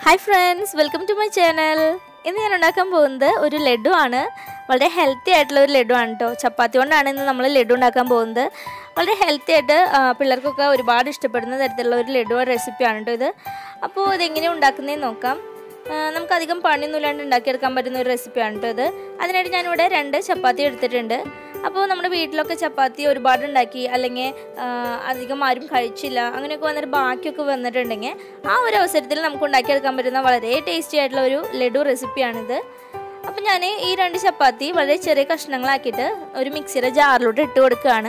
hi friends welcome to my channel ഇന്ന് ഞാൻ ഉണ്ടാക്കാൻ പോകുന്നത് ഒരു ലഡു ആണ് വളരെ ഹെൽത്തി ആയിട്ടുള്ള ഒരു ലഡു ആണ് കേട്ടോ ചപ്പാത്തി കൊണ്ടാണ് ഇന്ന് നമ്മൾ ലഡു ഉണ്ടാക്കാൻ പോകുന്നത് വളരെ ഹെൽത്തി ആയിട്ട് ആ, പിള്ളേർക്കൊക്കെ ഒരുപാട് ഇഷ്ടപ്പെടുന്ന തരത്തിലുള്ള ഒരു ലഡു റെസിപ്പിയാണ് കേട്ടോ ഇത് അപ്പോൾ ഇതെങ്ങനെയാണ് ഉണ്ടാക്കുന്നതെന്ന് നോക്കാം ആ, നമുക്ക് അധികം പണിയൊന്നും ഇല്ലാണ്ട് ഉണ്ടാക്കിയെടുക്കാൻ പറ്റുന്ന ഒരു റെസിപ്പിയാണ് കേട്ടോ ഇത് അതിനായിട്ട് ഞാനിവിടെ രണ്ട് ചപ്പാത്തി എടുത്തിട്ടുണ്ട് അപ്പോൾ നമ്മുടെ വീട്ടിലൊക്കെ ചപ്പാത്തി ഒരുപാട് ഉണ്ടാക്കി അല്ലെങ്കിൽ ആ, അധികം ആരും കഴിച്ചില്ല അങ്ങനെയൊക്കെ വന്നിട്ട് ബാക്കിയൊക്കെ വന്നിട്ടുണ്ടെങ്കിൽ ആ ഒരു അവസരത്തിൽ നമുക്ക് ഉണ്ടാക്കിയെടുക്കാൻ പറ്റുന്ന വളരെ ടേസ്റ്റി ആയിട്ടുള്ള ഒരു ലഡു റെസിപ്പിയാണിത് അപ്പം ഞാൻ ഈ രണ്ട് ചപ്പാത്തി വളരെ ചെറിയ കഷ്ണങ്ങളാക്കിയിട്ട് ഒരു മിക്സിയുടെ ജാറിലോട്ട് ഇട്ട് കൊടുക്കുകയാണ്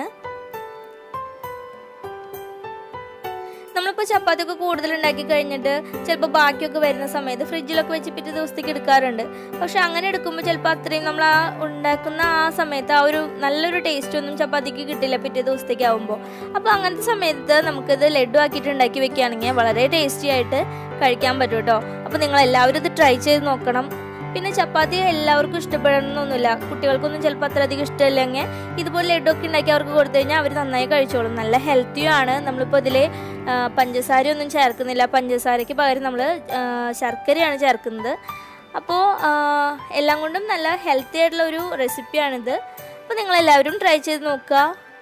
നമ്മളിപ്പോൾ ചപ്പാത്തിയൊക്കെ കൂടുതൽ ഉണ്ടാക്കി കഴിഞ്ഞിട്ട് ചിലപ്പോൾ ബാക്കിയൊക്കെ വരുന്ന സമയത്ത് ഫ്രിഡ്ജിലൊക്കെ വെച്ച് പിറ്റേ ദിവസത്തേക്ക് എടുക്കാറുണ്ട് പക്ഷെ അങ്ങനെ എടുക്കുമ്പോൾ ചിലപ്പോൾ അത്രയും നമ്മൾ ആ ഉണ്ടാക്കുന്ന ആ സമയത്ത് ആ ഒരു നല്ലൊരു ടേസ്റ്റ് ഒന്നും ചപ്പാത്തിക്ക് കിട്ടില്ല പിറ്റേ ദിവസത്തേക്ക് ആകുമ്പോൾ അപ്പോൾ അങ്ങനത്തെ സമയത്ത് നമുക്കിത് ലഡു ആക്കിയിട്ട് ഉണ്ടാക്കി വെക്കുകയാണെങ്കിൽ വളരെ ടേസ്റ്റി ആയിട്ട് കഴിക്കാൻ പറ്റും കേട്ടോ അപ്പോൾ നിങ്ങൾ എല്ലാവരും ഇത് ട്രൈ ചെയ്ത് നോക്കണം പിന്നെ ചപ്പാത്തി എല്ലാവർക്കും ഇഷ്ടപ്പെടണമെന്നൊന്നുമില്ല കുട്ടികൾക്കൊന്നും ചിലപ്പോൾ അത്ര അധികം ഇഷ്ടമില്ലെങ്കിൽ ഇതുപോലെ ലഡു ഒക്കെ ഉണ്ടാക്കി അവർക്ക് കൊടുത്തു കഴിഞ്ഞാൽ അവർ നന്നായി കഴിച്ചോളും നല്ല ഹെൽത്തിയും ആണ് നമ്മളിപ്പോൾ ഇതിൽ പഞ്ചസാര ഒന്നും ചേർക്കുന്നില്ല പഞ്ചസാരയ്ക്ക് പകരം നമ്മൾ ശർക്കരയാണ് ചേർക്കുന്നത് അപ്പോൾ എല്ലാം കൊണ്ടും നല്ല ഹെൽത്തി ആയിട്ടുള്ള ഒരു റെസിപ്പിയാണിത് അപ്പോൾ നിങ്ങളെല്ലാവരും ട്രൈ ചെയ്ത് നോക്കുക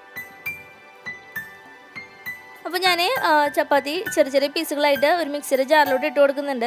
അപ്പോൾ ഞാൻ ചപ്പാത്തി ചെറിയ ചെറിയ പീസുകളായിട്ട് ഒരു മിക്സിയുടെ ജാറിലോട്ട് ഇട്ട് കൊടുക്കുന്നുണ്ട്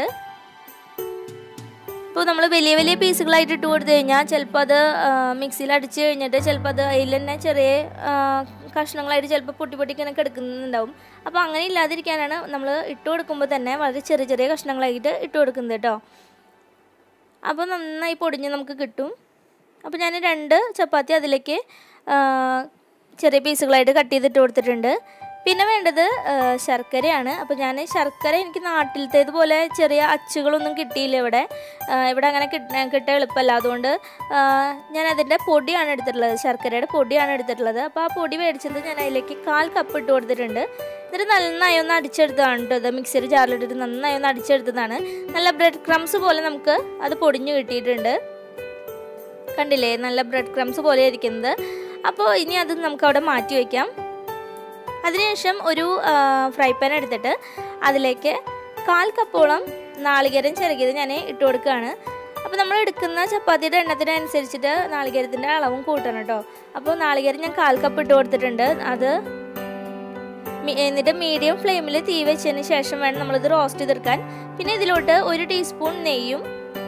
ഇപ്പോൾ നമ്മൾ വലിയ വലിയ പീസുകളായിട്ട് ഇട്ട് കൊടുത്തു കഴിഞ്ഞാൽ ചിലപ്പോൾ അത് മിക്സിയിൽ അടിച്ച് കഴിഞ്ഞിട്ട് ചിലപ്പോൾ അത് അതിൽ തന്നെ ചെറിയ ആ, കഷ്ണങ്ങളായിട്ട് ചിലപ്പോൾ പൊട്ടി പൊട്ടി ഇങ്ങനെ കിടക്കുന്നുണ്ടാവും അപ്പോൾ അങ്ങനെ ഇല്ലാതിരിക്കാനാണ് നമ്മൾ ഇട്ട് കൊടുക്കുമ്പോൾ തന്നെ വളരെ ചെറിയ ചെറിയ കഷ്ണങ്ങളായിട്ട് ഇട്ട് കൊടുക്കുന്നത് കേട്ടോ അപ്പോൾ നന്നായി പൊടിഞ്ഞ് നമുക്ക് കിട്ടും അപ്പോൾ ഞാൻ രണ്ട് ചപ്പാത്തി അതിലേക്ക് ആ, ചെറിയ പീസുകളായിട്ട് കട്ട് ചെയ്തിട്ട് കൊടുത്തിട്ടുണ്ട് പിന്നെ വേണ്ടത് ആ, ശർക്കരയാണ് അപ്പോൾ ഞാൻ ശർക്കര എനിക്ക് നാട്ടിലത്തേതുപോലെ ചെറിയ അച്ചുകളൊന്നും കിട്ടിയില്ല ഇവിടെ ആ, ഇവിടെ അങ്ങനെ കിട്ട കിട്ടാൻ എളുപ്പമല്ല അതുകൊണ്ട് ആ, ഞാൻ അതിൻ്റെ പൊടിയാണ് എടുത്തിട്ടുള്ളത് ശർക്കരയുടെ പൊടിയാണ് എടുത്തിട്ടുള്ളത് അപ്പോൾ ആ പൊടി മേടിച്ചത് ഞാൻ അതിലേക്ക് കാൽ കപ്പ് ഇട്ട് കൊടുത്തിട്ടുണ്ട് എന്നിട്ട് നന്നായി ഒന്ന് അടിച്ചെടുത്തതാണ് കേട്ടോ ഇത് മിക്സിയുടെ ജാറിലിട്ടിട്ട് നന്നായി ഒന്ന് അടിച്ചെടുത്തതാണ് നല്ല ബ്രെഡ് ക്രംസ് പോലെ നമുക്ക് അത് പൊടിഞ്ഞു കിട്ടിയിട്ടുണ്ട് കണ്ടില്ലേ നല്ല ബ്രെഡ് ക്രംസ് പോലെ ഇരിക്കുന്നത് അപ്പോൾ ഇനി അത് നമുക്ക് അവിടെ മാറ്റി വയ്ക്കാം അതിനുശേഷം ഒരു ഫ്രൈ പാൻ എടുത്തിട്ട് അതിലേക്ക് കാൽ കപ്പോളം നാളികേരം ചിരകിയത് ഞാൻ ഇട്ട് കൊടുക്കുകയാണ് അപ്പോൾ നമ്മൾ എടുക്കുന്ന ചപ്പാത്തിയുടെ എണ്ണത്തിനനുസരിച്ചിട്ട് നാളികേരത്തിൻ്റെ അളവും കൂട്ടണം കേട്ടോ അപ്പോൾ നാളികേരം ഞാൻ കാൽ കപ്പ് ഇട്ട് കൊടുത്തിട്ടുണ്ട് അത് മി- എന്നിട്ട് മീഡിയം ഫ്ലെയിമിൽ തീ വെച്ചതിന് ശേഷം വേണം നമ്മളിത് റോസ്റ്റ് ചെയ്തെടുക്കാൻ പിന്നെ ഇതിലോട്ട് ഒരു ടീസ്പൂൺ നെയ്യും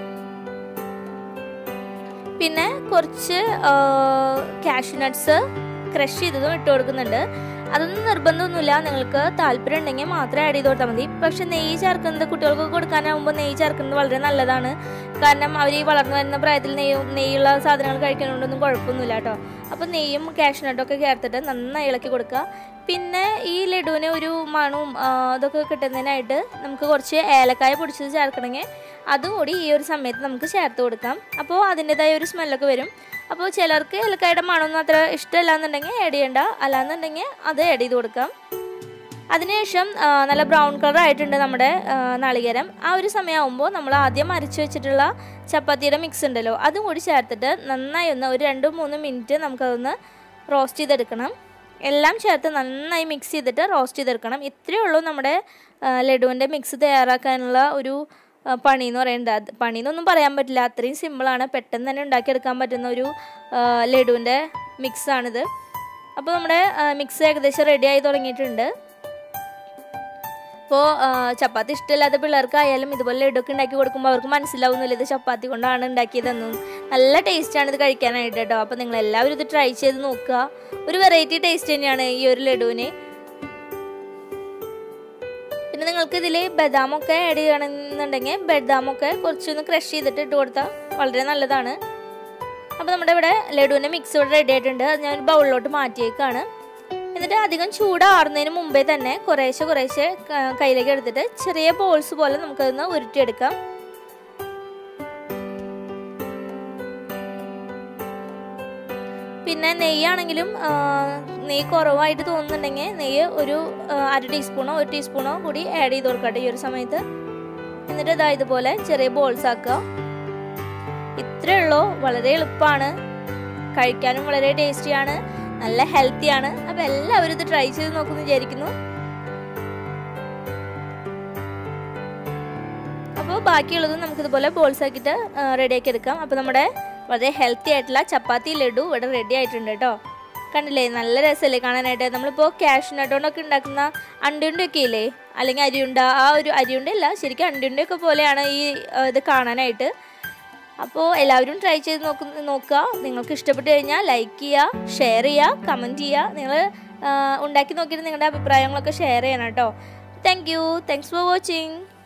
പിന്നെ കുറച്ച് കാഷ്യൂ നട്ട്സ് ക്രഷ് ചെയ്തതും ഇട്ട് കൊടുക്കുന്നുണ്ട് അതൊന്നും നിർബന്ധമൊന്നുമില്ല നിങ്ങൾക്ക് താല്പര്യം ഉണ്ടെങ്കിൽ മാത്രമേ ആഡ് ചെയ്ത് കൊടുത്താൽ മതി പക്ഷെ നെയ്യ് ചേർക്കുന്നത് കുട്ടികൾക്ക് കൊടുക്കാനാകുമ്പോൾ നെയ്യ് ചേർക്കുന്നത് വളരെ നല്ലതാണ് കാരണം അവർ ഈ വളർന്നു വരുന്ന പ്രായത്തിൽ നെയ്യും നെയ്യുള്ള സാധനങ്ങൾ കഴിക്കുന്നതുകൊണ്ടൊന്നും കുഴപ്പമൊന്നുമില്ല കേട്ടോ അപ്പോൾ നെയ്യും കാഷ്നട്ടൊക്കെ ചേർത്തിട്ട് നന്നായി ഇളക്കി കൊടുക്കുക പിന്നെ ഈ ലഡുവിന് ഒരു മണവും ആ, ഇതൊക്കെ കിട്ടുന്നതിനായിട്ട് നമുക്ക് കുറച്ച് ഏലക്കായ പൊടിച്ചത് ചേർക്കണമെങ്കിൽ അതും കൂടി ഈ ഒരു സമയത്ത് നമുക്ക് ചേർത്ത് കൊടുക്കാം അപ്പോൾ അതിൻ്റെതായ ഒരു സ്മെല്ലൊക്കെ വരും അപ്പോൾ ചിലർക്ക് ഏലക്കായുടെ മണമൊന്നും അത്ര ഇഷ്ടമല്ല എന്നുണ്ടെങ്കിൽ ആഡ് ചെയ്യണ്ട അല്ലാന്നുണ്ടെങ്കിൽ അത് ആഡ് ചെയ്ത് കൊടുക്കാം അതിനുശേഷം ആ, നല്ല ബ്രൗൺ കളർ ആയിട്ടുണ്ട് നമ്മുടെ ആ, നാളികേരം ആ ഒരു സമയമാകുമ്പോൾ നമ്മൾ ആദ്യം അരച്ച് വെച്ചിട്ടുള്ള ചപ്പാത്തിയുടെ മിക്സ് ഉണ്ടല്ലോ അതും കൂടി ചേർത്തിട്ട് നന്നായി ഒന്ന് ഒരു രണ്ട് മൂന്ന് മിനിറ്റ് നമുക്കതൊന്ന് റോസ്റ്റ് ചെയ്തെടുക്കണം എല്ലാം ചേർത്ത് നന്നായി മിക്സ് ചെയ്തിട്ട് റോസ്റ്റ് ചെയ്തെടുക്കണം ഇത്രയേ ഉള്ളൂ നമ്മുടെ ആ, ലഡുവിൻ്റെ മിക്സ് തയ്യാറാക്കാനുള്ള ഒരു ആ, പണി എന്ന് പറയുന്നത് അത് പണി എന്നൊന്നും പറയാൻ പറ്റില്ല അത്രയും സിമ്പിളാണ് പെട്ടെന്ന് തന്നെ ഉണ്ടാക്കിയെടുക്കാൻ പറ്റുന്ന ഒരു ആ, ലഡുവിൻ്റെ മിക്സാണിത് അപ്പോൾ നമ്മുടെ മിക്സ് ഏകദേശം റെഡി ആയി തുടങ്ങിയിട്ടുണ്ട് അപ്പോൾ ചപ്പാത്തി ഇഷ്ടമില്ലാത്ത പിള്ളേർക്കായാലും ഇതുപോലെ ലഡുക്കെ ഉണ്ടാക്കി കൊടുക്കുമ്പോൾ അവർക്ക് മനസ്സിലാവുന്നില്ല ഇത് ചപ്പാത്തി കൊണ്ടാണ് ഉണ്ടാക്കിയതെന്നും നല്ല ടേസ്റ്റാണ് ഇത് കഴിക്കാനായിട്ട് കേട്ടോ അപ്പോൾ നിങ്ങൾ എല്ലാവരും ഇത് ട്രൈ ചെയ്ത് നോക്കുക ഒരു വെറൈറ്റി ടേസ്റ്റ് തന്നെയാണ് ഈ ഒരു ലഡുവിന് പിന്നെ നിങ്ങൾക്ക് ഇതിൽ ബദാമൊക്കെ ആഡ് ചെയ്യണമെന്നുണ്ടെങ്കിൽ ബദാമൊക്കെ കുറച്ചൊന്ന് ക്രഷ് ചെയ്തിട്ട് ഇട്ട് കൊടുത്താൽ വളരെ നല്ലതാണ് അപ്പോൾ നമ്മുടെ ഇവിടെ ലഡുവിൻ്റെ മിക്സ് ഇവിടെ റെഡി ആയിട്ടുണ്ട് അത് ഞാൻ ഒരു ബൗളിലോട്ട് മാറ്റിയേക്കാണ് എന്നിട്ട് അധികം ചൂടാറുന്നതിന് മുമ്പേ തന്നെ കുറേശ്ശെ കുറേശ്ശെ ക- കയ്യിലേക്ക് എടുത്തിട്ട് ചെറിയ ബോൾസ് പോലെ നമുക്കതൊന്ന് ഉരുട്ടിയെടുക്കാം പിന്നെ നെയ്യാണെങ്കിലും ആ, നെയ്യ് കുറവായിട്ട് തോന്നുന്നുണ്ടെങ്കിൽ നെയ്യ് ഒരു ആ, അര ടീസ്പൂണോ ഒരു ടീസ്പൂണോ കൂടി ആഡ് ചെയ്ത് കൊടുക്കട്ടെ ഈ ഒരു സമയത്ത് എന്നിട്ട് ഇതാ ഇതുപോലെ ചെറിയ ബോൾസ് ആക്കുക ഇത്രയേ ഉള്ളൂ വളരെ എളുപ്പമാണ് കഴിക്കാനും വളരെ ടേസ്റ്റിയാണ് നല്ല ഹെൽത്തിയാണ് അപ്പോൾ എല്ലാവരും ഇത് ട്രൈ ചെയ്ത് നോക്കുമെന്ന് വിചാരിക്കുന്നു അപ്പോൾ ബാക്കിയുള്ളത് നമുക്കിതുപോലെ ബോൾസ് ആക്കിയിട്ട് റെഡിയാക്കി എടുക്കാം അപ്പോൾ നമ്മുടെ വളരെ ഹെൽത്തി ആയിട്ടുള്ള ചപ്പാത്തി ലഡു ഇവിടെ റെഡി ആയിട്ടുണ്ട് കേട്ടോ കണ്ടില്ലേ നല്ല രസമല്ലേ കാണാനായിട്ട് നമ്മളിപ്പോൾ കാഷ്നട്ട് കൊണ്ടൊക്കെ ഉണ്ടാക്കുന്ന അണ്ടിയുണ്ടൊക്കെ ഇല്ലേ അല്ലെങ്കിൽ അരിയുണ്ട ആ ഒരു അരിയുണ്ട അല്ല ശരിക്കും അണ്ടിയുണ്ടയൊക്കെ പോലെയാണ് ഈ ആ, ഇത് കാണാനായിട്ട് അപ്പോൾ എല്ലാവരും ട്രൈ ചെയ്ത് നോക്ക് നോക്കുക നിങ്ങൾക്ക് ഇഷ്ടപ്പെട്ട് കഴിഞ്ഞാൽ ലൈക്ക് ചെയ്യുക ഷെയർ ചെയ്യുക കമൻറ്റ് ചെയ്യുക നിങ്ങൾ ഉണ്ടാക്കി നോക്കിയിട്ട് നിങ്ങളുടെ അഭിപ്രായങ്ങളൊക്കെ ഷെയർ ചെയ്യണം കേട്ടോ thank you thanks for watching